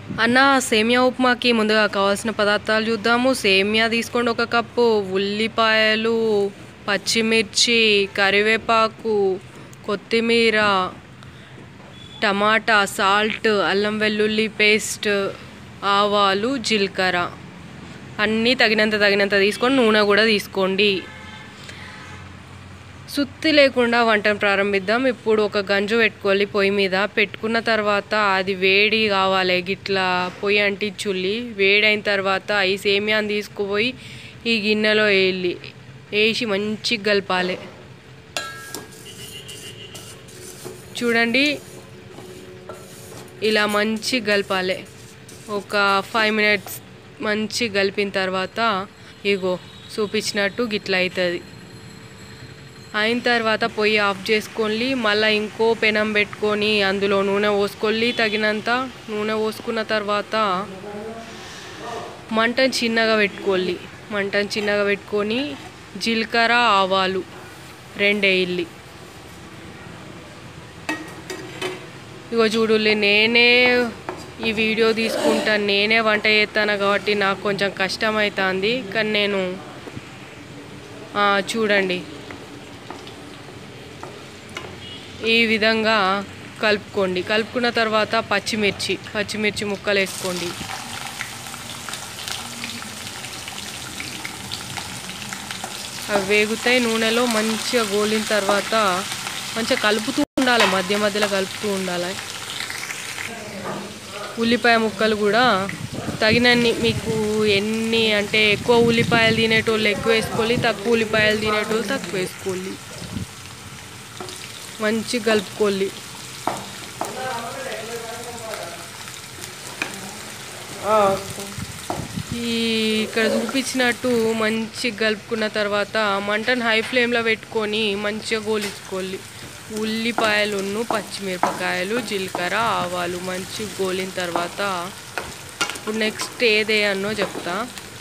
అన్న సేమియా ఉప్మాకి ముందుగా కావాల్సిన పదార్థాలు చూద్దాము సేమియా తీసుకోండి ఒక కప్పు ఉల్లిపాయలు పచ్చిమిర్చి కరివేపాకు కొత్తిమీర టమాటా సాల్ట్ అల్లం వెల్లుల్లి పేస్ట్ ఆవాలు జీలకర్ర అన్నీ తగినంత తగినంత తీసుకొని నూనె కూడా తీసుకోండి సుత్తి లేకుండా వంటను ప్రారంభిద్దాం ఇప్పుడు ఒక గంజు పెట్టుకోవాలి పొయ్యి మీద పెట్టుకున్న తర్వాత అది వేడి కావాలి గిట్లా పొయ్యి అంటించుల్లి వేడైన తర్వాత ఈ సేమియాని తీసుకుపోయి ఈ గిన్నెలో వేయాలి వేసి మంచిగా కలపాలి చూడండి ఇలా మంచి కలపాలి ఒక ఫైవ్ మినిట్స్ మంచి కలిపిన తర్వాత ఇగో చూపించినట్టు గిట్ల అవుతుంది అయిన తర్వాత పొయ్యి ఆఫ్ చేసుకొని మళ్ళీ ఇంకో పెనం పెట్టుకొని అందులో నూనె పోసుకొని తగినంత నూనె పోసుకున్న తర్వాత మంటను చిన్నగా పెట్టుకోవాలి మంటను చిన్నగా పెట్టుకొని జీలకర్ర ఆవాలు రెండేయాలి ఇగో చూడులే నేనే ఈ వీడియో తీసుకుంటాను నేనే వంట చేస్తాను కాబట్టి నాకు కొంచెం కష్టం అవుతుంది కానీ నేను ఆ, చూడండి ఈ విధంగా కలుపుకోండి కలుపుకున్న తర్వాత పచ్చిమిర్చి పచ్చిమిర్చి ముక్కలు వేసుకోండి అవి వేగుతాయి నూనెలో మంచిగా గోలిన తర్వాత మంచిగా కలుపుతూ ఉండాలి మధ్య మధ్యలో కలుపుతూ ఉండాలి ఉల్లిపాయ ముక్కలు కూడా తగినన్ని మీకు ఎన్ని అంటే ఎక్కువ ఉల్లిపాయలు తినేటోళ్ళు ఎక్కువ వేసుకోవాలి తక్కువ ఉల్లిపాయలు తినేటోళ్ళు తక్కువ వేసుకోవాలి మంచిగా కలుపుకోవాలి ఈ ఇక్కడ చూపించినట్టు మంచిగా కలుపుకున్న తర్వాత మంటను హై ఫ్లేమ్లో పెట్టుకొని మంచిగా గోలించుకోవాలి ఉల్లిపాయలును పచ్చిమిరపకాయలు జీలకర్ర ఆవాలు మంచిగా గోలిన తర్వాత ఇప్పుడు నెక్స్ట్ ఏదేయన్నో చెప్తా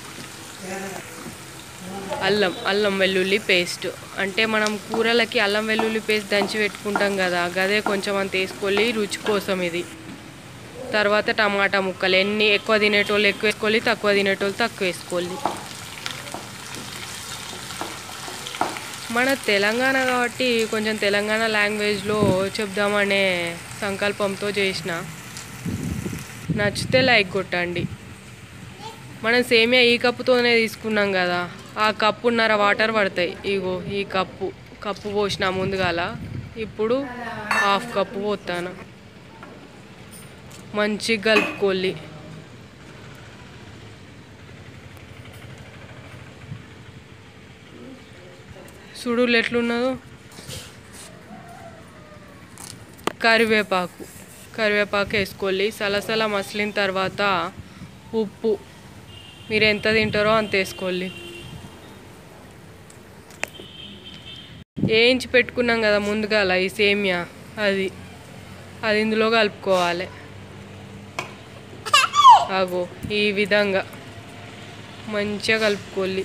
అల్లం అల్లం వెల్లుల్లి పేస్ట్ అంటే మనం కూరలకి అల్లం వెల్లుల్లి పేస్ట్ దంచి పెట్టుకుంటాం కదా గదే కొంచెం అంత వేసుకోవాలి రుచి కోసం ఇది తర్వాత టమాటా ముక్కలు ఎన్ని ఎక్కువ తినేటోళ్ళు ఎక్కువ వేసుకోవాలి తక్కువ తినేటోళ్ళు తక్కువ వేసుకోవాలి మన తెలంగాణ కాబట్టి కొంచెం తెలంగాణ లాంగ్వేజ్లో చెప్దామనే సంకల్పంతో చేసిన నచ్చితే లైక్ కొట్టండి మనం సేమియా ఈ కప్పుతోనే తీసుకున్నాం కదా ఆ కప్పున్నర వాటర్ పడతాయి ఇగో ఈ కప్పు కప్పు పోసిన ముందుగాల ఇప్పుడు హాఫ్ కప్పు పోతాను మంచిగా కలుపుకోవాలి సుడులు ఎట్లున్నదో కరివేపాకు కరివేపాకు వేసుకోవాలి సలసల మసిలిన తర్వాత ఉప్పు మీరు ఎంత తింటారో అంత వేసుకోవాలి వేయించి పెట్టుకున్నాం కదా ముందుగాల ఈ సేమియా అది అది ఇందులో కలుపుకోవాలి అగో ఈ విధంగా మంచిగా కలుపుకోవాలి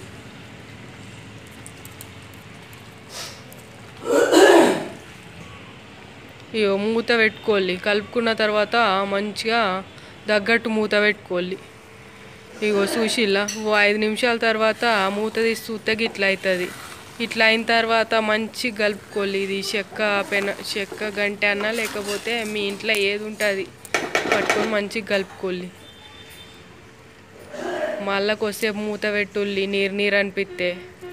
ఇగో మూత పెట్టుకోవాలి కలుపుకున్న తర్వాత మంచిగా తగ్గట్టు మూత పెట్టుకోవాలి ఇగో చూసిల్లా ఓ ఐదు నిమిషాల తర్వాత మూత తీసి చూస్తే ఇట్లా అవుతుంది ఇట్లా అయిన తర్వాత మంచి కలుపుకోవాలి ఇది చెక్క పెన చెక్క గంట అన్నా లేకపోతే మీ ఇంట్లో ఏది ఉంటుంది పట్టుకొని మంచిగా కలుపుకోవాలి మళ్ళా కొద్దిసేపు మూత పెట్టుల్లి నీరు నీరు అనిపిస్తే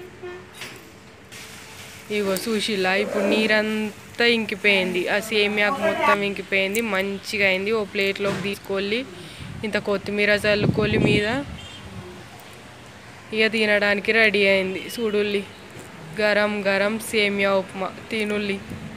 ఇగో సుశీల ఇప్పుడు నీరంతా ఇంకిపోయింది ఆ సేమియాకు మొత్తం ఇంకిపోయింది మంచిగా అయింది ఓ ప్లేట్లోకి తీసుకోవాలి ఇంత కొత్తిమీర చల్లుకోలి మీద ఇక తినడానికి రెడీ అయింది చూడుల్లి గరం గరం సేమియా ఉప్మా తినుల్లి